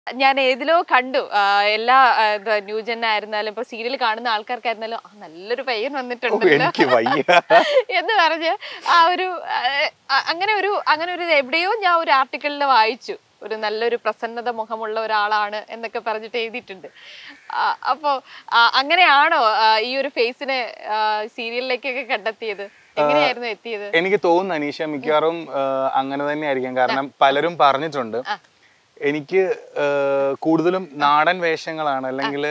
ഞാൻ ഏതിലോ കണ്ടു ആ, എല്ലാ ആ, എന്താ ന്യൂജൻ ആയിരുന്നാലും ഇപ്പൊ സീരിയൽ കാണുന്ന ആൾക്കാർക്കായിരുന്നാലും ആ, നല്ലൊരു പയ്യൻ ഓ, വന്നിട്ടുണ്ടല്ലോ എനിക്ക് വയ്യ എന്ന് പറഞ്ഞ് ആ ഒരു ആ, ആ, അങ്ങനെ ഒരു അങ്ങനെ ഒരു എവിടെയോ ഞാൻ ഒരു ആർട്ടിക്കിളിൽ വായിച്ചു ഒരു നല്ലൊരു പ്രസന്നത മുഖമുള്ള ഒരാളാണ് എന്നൊക്കെ പറഞ്ഞിട്ട് എഴുതിയിട്ടുണ്ട് ആ, അപ്പോ ആ, അങ്ങനെയാണോ ആ, ഈ ഒരു ഫേസിനെ സീരിയലിലേക്കൊക്കെ കണ്ടെത്തിയത് എങ്ങനെയായിരുന്നു എത്തിയത് എനിക്ക് തോന്നുന്നു അനീഷ മിക്കവാറും ആ, അങ്ങനെ തന്നെ ആയിരിക്കും കാരണം പലരും പറഞ്ഞിട്ടുണ്ട് ആ. എനിക്ക് ആ, കൂടുതലും നാടൻ വേഷങ്ങളാണ് അല്ലെങ്കിൽ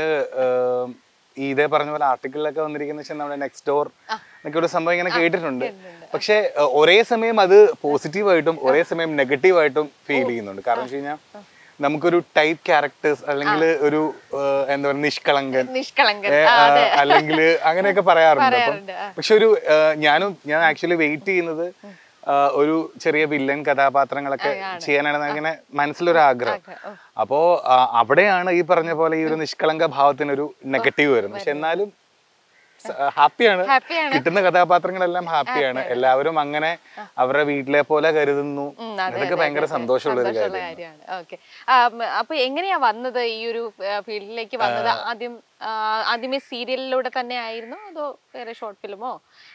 ഇതേ പറഞ്ഞ പോലെ ആർട്ടിക്കിളിലൊക്കെ വന്നിരിക്കുന്ന വെച്ചാൽ നമ്മുടെ നെക്സ്റ്റ് ഡോർ എന്നൊക്കെ ഒരു സംഭവം ഇങ്ങനെ കേട്ടിട്ടുണ്ട് പക്ഷെ ആ, ഒരേ സമയം അത് പോസിറ്റീവായിട്ടും ഒരേ സമയം നെഗറ്റീവായിട്ടും ഫീൽ ചെയ്യുന്നുണ്ട് കാരണം വെച്ച് കഴിഞ്ഞാൽ നമുക്കൊരു ടൈപ്പ് ക്യാരക്ടേഴ്സ് അല്ലെങ്കിൽ ഒരു ആ, എന്താ പറയുക നിഷ്കളങ്കൻ നിഷ്കളങ്കൻ ഏ, ആ, ആ, അതെ അല്ലെങ്കിൽ അങ്ങനെയൊക്കെ പറയാറുണ്ട് അപ്പം പറയാറുണ്ട്, ആ. പക്ഷെ ഒരു ആ, ഞാനും ഞാൻ ആക്ച്വലി വെയിറ്റ് ചെയ്യുന്നത് ആ, ഒരു ചെറിയ വില്ലൻ കഥാപാത്രങ്ങളൊക്കെ ചെയ്യാനാണ് അങ്ങനെ മനസ്സിലൊരു ആഗ്രഹം ഓ. അപ്പോ ആ, അവിടെയാണ് ഈ പറഞ്ഞ പോലെ ഈ ഒരു നിഷ്കളങ്ക ഭാവത്തിനൊരു നെഗറ്റീവ് വരുന്നത് പക്ഷെ എന്നാലും ഹാപ്പിയാണ് ഹാപ്പിയാണ് കിട്ടുന്ന കഥാപാത്രങ്ങളെല്ലാം ഹാപ്പിയാണ് എല്ലാവരും അങ്ങനെ അവരുടെ വീട്ടിലെ പോലെ കരുതുന്നു ഉം, അതെ, അതൊക്കെ അതെ, ഭയങ്കര അതെ. സന്തോഷമുള്ള ഒരു സന്തോഷമുള്ള കാര്യമാണ് കാര്യമാണ് ഓക്കെ അപ്പൊ എങ്ങനെയാ വന്നത് ഈ ഒരു ഫീൽഡിലേക്ക് വന്നത് ആദ്യം ആ, ആദ്യമേ സീരിയലിലൂടെ തന്നെ ആയിരുന്നു അതോ വേറെ ഷോർട്ട് ഫിലിമോ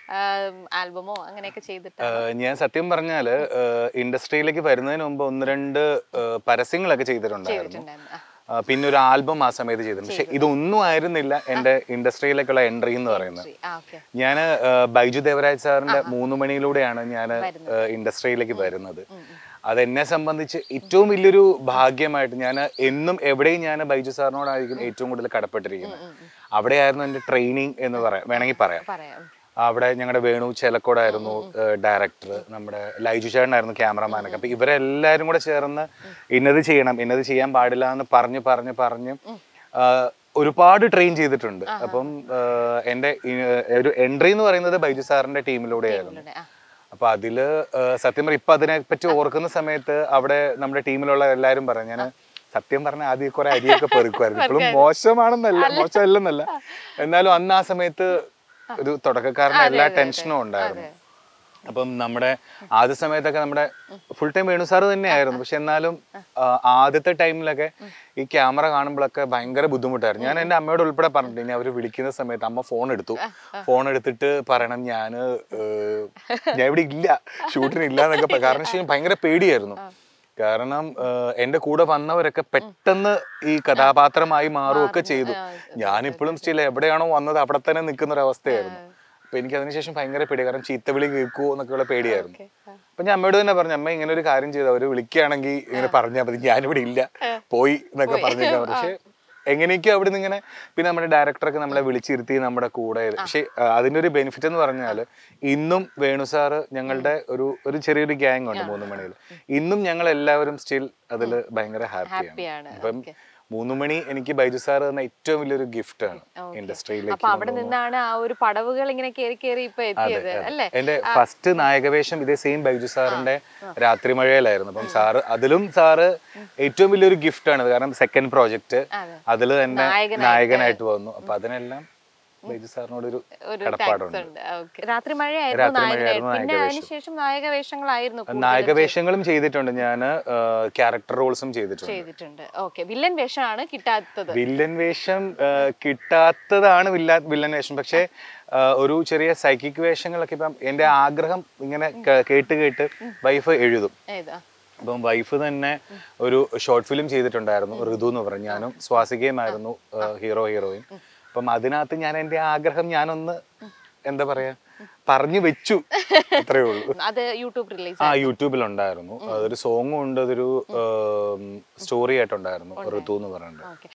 ആൽബമോ അങ്ങനെയൊക്കെ ചെയ്തിട്ട് ഏഹ് ഞാൻ സത്യം പറഞ്ഞാല് ഇൻഡസ്ട്രിയിലേക്ക് വരുന്നതിന് മുമ്പ് ഒന്ന് രണ്ട് ഏഹ് പരസ്യങ്ങളൊക്കെ ചെയ്തിട്ടുണ്ടായിരുന്നു ചെയ്തിട്ടുണ്ടായിരുന്നു ആ, ആ, പിന്നെ ഒരു ആൽബം ആ സമയത്ത് ചെയ്തിട്ടുണ്ട് പക്ഷെ ഇതൊന്നും ആയിരുന്നില്ല എന്റെ ഇൻഡസ്ട്രിയിലേക്കുള്ള എൻട്രി എന്ന് പറയുന്നത് ശരി. ആ ഓക്കെ ഞാൻ ബൈജു ദേവരാജ് സാറിന്റെ മൂന്ന് മണിയിലൂടെയാണ് ഞാൻ ഇൻഡസ്ട്രിയിലേക്ക് വരുന്നത് അത് എന്നെ സംബന്ധിച്ച് ഏറ്റവും വലിയൊരു ഭാഗ്യമായിട്ട് ഞാൻ എന്നും എവിടെയും ഞാൻ ബൈജു സാറിനോടായിരിക്കും ഏറ്റവും കൂടുതൽ കടപ്പെട്ടിരിക്കുന്നത് അവിടെയായിരുന്നു എൻ്റെ ട്രെയിനിങ് എന്ന് പറയാം വേണമെങ്കിൽ പറയാം പറയാം അവിടെ ഞങ്ങളുടെ വേണു ചേലക്കോടായിരുന്നു ഡയറക്ടർ നമ്മുടെ ലൈജു ചേട്ടനായിരുന്നു ക്യാമറമാനൊക്കെ അപ്പൊ ഇവരെല്ലാരും കൂടെ ചേർന്ന് ഇന്നത് ചെയ്യണം ഇന്നത് ചെയ്യാൻ പാടില്ല എന്ന് പറഞ്ഞ് പറഞ്ഞ് പറഞ്ഞ് ആ, ഒരുപാട് ട്രെയിൻ ചെയ്തിട്ടുണ്ട് അപ്പം ആ, എൻ്റെ ഈ, ഒരു എൻട്രി എന്ന് പറയുന്നത് ബൈജു സാറിന്റെ ടീമിലൂടെയായിരുന്നു ഇവിടെ, ആ. അപ്പൊ അതില് ആ, സത്യം പറഞ്ഞ ഇപ്പൊ അതിനെ പറ്റി ഓർക്കുന്ന സമയത്ത് അവിടെ നമ്മുടെ ടീമിലുള്ള എല്ലാരും പറഞ്ഞു ഞാൻ സത്യം പറഞ്ഞ ആദ്യം കുറെ അരിയൊക്കെ പെറുക്കുമായിരുന്നു ഇപ്പോഴും മോശമാണെന്നല്ല മോശമല്ലെന്നല്ല എന്നാലും അന്ന് ആ സമയത്ത് ഒരു തുടക്കക്കാരന് എല്ലാ ടെൻഷനും ഉണ്ടായിരുന്നു അപ്പം നമ്മുടെ ആദ്യ സമയത്തൊക്കെ നമ്മുടെ ഫുൾ ടൈം വേണു സാറ് തന്നെയായിരുന്നു പക്ഷെ എന്നാലും ആ, ആദ്യത്തെ ടൈമിലൊക്കെ ഈ ക്യാമറ കാണുമ്പോഴൊക്കെ ഭയങ്കര ബുദ്ധിമുട്ടായിരുന്നു ഞാൻ എൻ്റെ അമ്മയോട് ഉൾപ്പെടെ പറഞ്ഞിട്ട് ഇനി അവർ വിളിക്കുന്ന സമയത്ത് അമ്മ ഫോൺ എടുത്തു ഫോൺ എടുത്തിട്ട് പറയണം ഞാൻ ഞാൻ ഇവിടെ ഇല്ല ഷൂട്ടിന് ഇല്ല എന്നൊക്കെ പ- കാരണം വെച്ച് കഴിഞ്ഞാൽ ഭയങ്കര പേടിയായിരുന്നു കാരണം ഏഹ്, എന്റെ കൂടെ വന്നവരൊക്കെ പെട്ടെന്ന് ഈ കഥാപാത്രമായി മാറുകയൊക്കെ ചെയ്തു ഞാനിപ്പോഴും സ്റ്റിൽ എവിടെയാണോ വന്നത് അവിടെ തന്നെ നിൽക്കുന്ന ഒരു അവസ്ഥയായിരുന്നു അപ്പൊ എനിക്ക് അതിനുശേഷം ഭയങ്കര പേടി കാരണം ചീത്തവിളി കേൾക്കുമോ എന്നൊക്കെയുള്ള പേടിയായിരുന്നു ഓക്കെ, ആ. അപ്പൊ ഞാൻ അമ്മയോട് തന്നെ പറഞ്ഞു അമ്മ ഇങ്ങനെ ഒരു കാര്യം ചെയ്തു അവര് വിളിക്കുകയാണെങ്കിൽ ഇങ്ങനെ പറഞ്ഞാൽ മതി ഞാനിവിടെ ഇല്ല പോയി എന്നൊക്കെ പറഞ്ഞേക്കാൻ പറഞ്ഞു. പക്ഷെ എങ്ങനെയൊക്കെയോ അവിടെ നിന്ന് ഇങ്ങനെ പിന്നെ നമ്മുടെ ഡയറക്ടറൊക്കെ നമ്മളെ വിളിച്ചിരുത്തി നമ്മുടെ കൂടെ പക്ഷെ ആ, അതിന്റെ ഒരു ബെനിഫിറ്റ് എന്ന് പറഞ്ഞാൽ ഇന്നും വേണു സാറ് ഞങ്ങളുടെ ഒരു ഒരു ചെറിയൊരു ഗ്യാങ് ഉണ്ട് മൂന്ന് മണിയിൽ ഇന്നും ഞങ്ങൾ എല്ലാവരും സ്റ്റിൽ അതിൽ ഭയങ്കര ഹാപ്പിയാണ് ഹാപ്പിയാണ് അപ്പം മൂന്ന് മണി എനിക്ക് ബൈജു സാർ തന്ന ഏറ്റവും വലിയൊരു ഗിഫ്റ്റ് ആണ് ഇൻഡസ്ട്രിയിലേക്ക് അപ്പൊ അവിടെ നിന്നാണ് ആ ഒരു പടവുകൾ ഇങ്ങനെ കേറി കേറി ഇപ്പൊ എത്തിയത് അല്ലേ എന്റെ ഫസ്റ്റ് നായകവേഷം ഇതേ സെയിം ബൈജു സാറിന്റെ രാത്രിമഴയിലായിരുന്നു അപ്പം സാറ് അതിലും സാറ് ഏറ്റവും വലിയൊരു ഗിഫ്റ്റ് ആണ് കാരണം സെക്കൻഡ് പ്രോജക്റ്റ് അതെ. അതിൽ തന്നെ നായകനായിട്ട്. നായകനായിട്ട് വന്നു അപ്പൊ അതിനെല്ലാം ബൈജു സാറിനോട് ഒരു ഒരു കടപ്പാടുണ്ട് താങ്ക്സ് ഉണ്ട് ഓക്കെ രാത്രി മഴയായിരുന്നു രാത്രി നായകനായിട്ട് മഴയായിരുന്നു പിന്നെ നായകവേഷം. അതിനുശേഷം നായക വേഷങ്ങളായിരുന്നു കൂടുതലും നായകവേഷങ്ങളും ചെയ്തിട്ടുണ്ട് ഞാൻ ക്യാരക്ടർ റോൾസും ചെയ്തിട്ടുണ്ട് ചെയ്തിട്ടുണ്ട് ഓക്കെ വില്ലൻ വേഷമാണ് കിട്ടാത്തത് വില്ലൻ വേഷം ആ, കിട്ടാത്തതാണ് വില്ല വില്ലൻ വേഷം പക്ഷേ ആ, ഒരു ചെറിയ സൈക്കിക് വേഷങ്ങളൊക്കെ ഇപ്പം എൻ്റെ ആഗ്രഹം ഇങ്ങനെ കേ- കേട്ട് കേട്ട് വൈഫ് എഴുതും ഏതാ അപ്പം വൈഫ് തന്നെ ഒരു ഷോർട്ട് ഫിലിം ചെയ്തിട്ടുണ്ടായിരുന്നു ഋതു എന്ന് പറഞ്ഞു ഞാനും സ്വാസികയുമായിരുന്നു ഹീറോ ഹീറോയിൻ അപ്പം അതിനകത്ത് ഞാൻ എൻ്റെ ആഗ്രഹം ഞാനൊന്ന് എന്താ പറയാ പറഞ്ഞു വെച്ചു അത്രേ ഉള്ളൂ അത് യൂട്യൂബ് റിലീസ് ആ യൂട്യൂബിൽ ഉണ്ടായിരുന്നു അതൊരു സോങ്ങും ഉണ്ട് അതൊരു സ്റ്റോറി ആയിട്ടുണ്ടായിരുന്നു ഋതു എന്ന് പറയുന്നത് ഓക്കെ